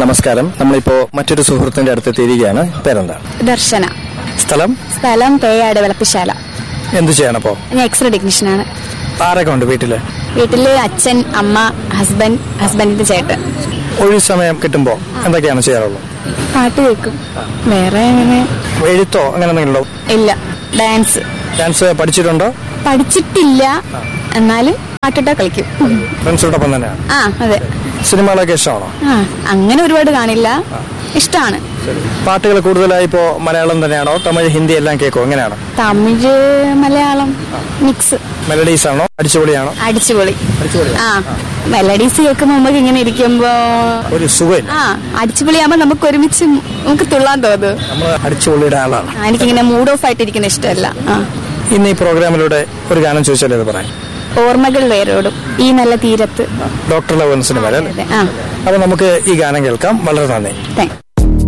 നമസ്കാരം നമ്മളിപ്പോ മറ്റൊരു സുഹൃത്തിന്റെ അടുത്ത് എത്തിയിരിക്കുകയാണ് പേരെന്താ ദർശന സ്ഥലം സ്ഥലം പേയാട് വിളപ്പിശാല എന്തു ചെയ്യണപ്പോ ഞാൻ എക്സ്റേ ടെക്നീഷ്യനാണ് ആരൊക്കെ ഉണ്ട് വീട്ടില് വീട്ടില് അച്ഛൻ അമ്മ ഹസ്ബൻഡ് ഹസ്ബൻഡിന്റെ ചേട്ടൻ ഒഴിവ് സമയം കിട്ടുമ്പോ എന്തൊക്കെയാണ് ചെയ്യാറുള്ളത് പാട്ട് കേൾക്കും വേറെ അങ്ങനെ എഴുത്തോ അങ്ങനെ എന്തെങ്കിലും ഉണ്ടോ ഇല്ല ഡാൻസ് ഡാൻസ് പഠിച്ചിട്ടുണ്ടോ പഠിച്ചിട്ടില്ല എന്നാലും പാട്ടിട്ടാ കളിക്കും ഫ്രണ്ട്സിനോടൊപ്പം തന്നെയാണ് ആ അതെ സിനിമകളൊക്കെ ഇഷ്ടമാണോ ആ അങ്ങനെ ഒരുപാട് കാണില്ല ഇഷ്ടമാണ് പാട്ടുകൾ കൂടുതലായി ഇപ്പോ മലയാളം തന്നെയാണോ തമിഴ് ഹിന്ദി എല്ലാം കേൾക്കോ എങ്ങനെയാണ് തമിഴ് മലയാളം മിക്സ് മെലഡീസ് ആണോ അടിച്ചുപൊളിയാണോ അടിച്ചുപൊളി അടിച്ചുപൊളി ആ മെലഡീസ് കേൾക്കുമ്പോ നമുക്ക് ഇങ്ങനെ ഇരിക്കുമ്പോ ഒരു സുഖം ആ അടിച്ചുപൊളിയാകുമ്പോ നമുക്ക് ഒരുമിച്ച് നമുക്ക് തുള്ളാൻ തോന്നും നമ്മൾ അടിച്ചുപൊളിയുടെ ആളാണ് ആ, എനിക്കിങ്ങനെ മൂഡ് ഓഫ് ആയിട്ട് ഇരിക്കുന്ന ഇഷ്ടമല്ല ആ ഇന്ന് ഈ പ്രോഗ്രാമിലൂടെ ഒരു ഗാനം ചോദിച്ചാലേ ഇത് പറയാം ഓർമ്മകൾ വേരോടും ഈ നല്ല തീരത്ത് ഡോക്ടർ ലവ് എന്ന സിനിമ അല്ലേ അതെ ആ അപ്പൊ നമുക്ക് ഈ ഗാനം കേൾക്കാം വളരെ നന്ദി താങ്ക്